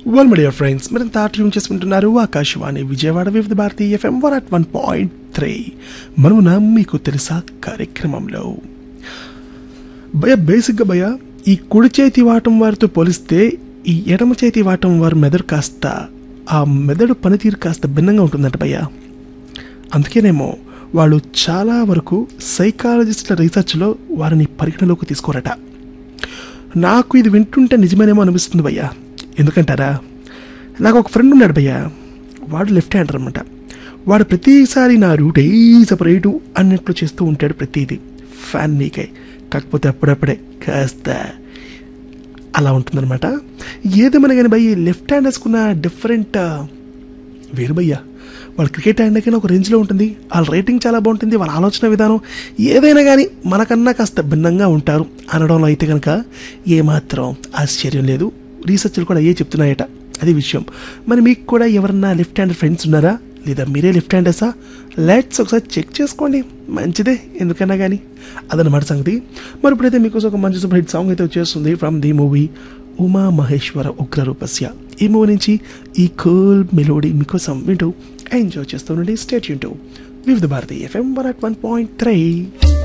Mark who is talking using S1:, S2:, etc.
S1: well my dear friends మరింత tune చేసుకుంటున్నారు Akashvani Vijayawada Vividh Bharati FM one at one point three మనమున మీకు తెలుసా కార్యక్రమంలో భయ బేసిక్గా భయ ఈ కుడి చేతి వాటం వారితో పోలిస్తే ఈ ఎడమ చేతి వాటం వారి మెదడు కాస్త ఆ మెదడు పనితీరు కాస్త భిన్నంగా ఉంటుందంట భయ్య అందుకేనేమో వాళ్ళు చాలా వరకు సైకాలజిస్టుల రీసెర్చ్లో వారిని పరిగణలోకి తీసుకోరట నాకు ఇది వింటుంటే నిజమేనేమో అనిపిస్తుంది భయ్యా ఎందుకంటారా నాకు ఒక ఫ్రెండ్ ఉన్నాడు భయ్యా వాడు లెఫ్ట్ హ్యాండర్ అనమాట వాడు ప్రతిసారి నా రూట్ ఏ సపరేటు అన్నట్లు చేస్తూ ఉంటాడు ప్రతిదీ ఫ్యాన్ నీకే కాకపోతే అప్పుడప్పుడే కాస్త అలా ఉంటుందన్నమాట ఏదేమైనా కానీ భయ్య లెఫ్ట్ హ్యాండ్ వేసుకున్న డిఫరెంట్ వేరు భయ్యా వాళ్ళ క్రికెట్ హ్యాండ్కైనా ఒక రేంజ్లో ఉంటుంది వాళ్ళ రేటింగ్ చాలా బాగుంటుంది వాళ్ళ ఆలోచన విధానం ఏదైనా కానీ మనకన్నా కాస్త భిన్నంగా ఉంటారు అనడంలో అయితే కనుక ఏమాత్రం ఆశ్చర్యం లేదు రీసెర్చ్లు కూడా ఏ చెప్తున్నాయట అది విషయం మరి మీకు కూడా ఎవరన్నా లెఫ్ట్ హ్యాండ్ ఫ్రెండ్స్ ఉన్నారా లేదా మీరే లెఫ్ట్ హ్యాండర్సా లెట్స్ ఒకసారి చెక్ చేసుకోండి మంచిదే ఎందుకన్నా కానీ అదనమాట సంగతి మరి ఇప్పుడైతే మీకోసం ఒక మంచి సూపర్ హిట్ సాంగ్ అయితే వచ్చేస్తుంది from the movie Uma Maheswara Ugraroopasya ఈ మూవీ నుంచి ఈ కూల్ మెలోడీ మీకోసం వింటూ ఎంజాయ్ చేస్తూ నుండి స్టేట్ యూన్ Vividh Bharati FM one at one point three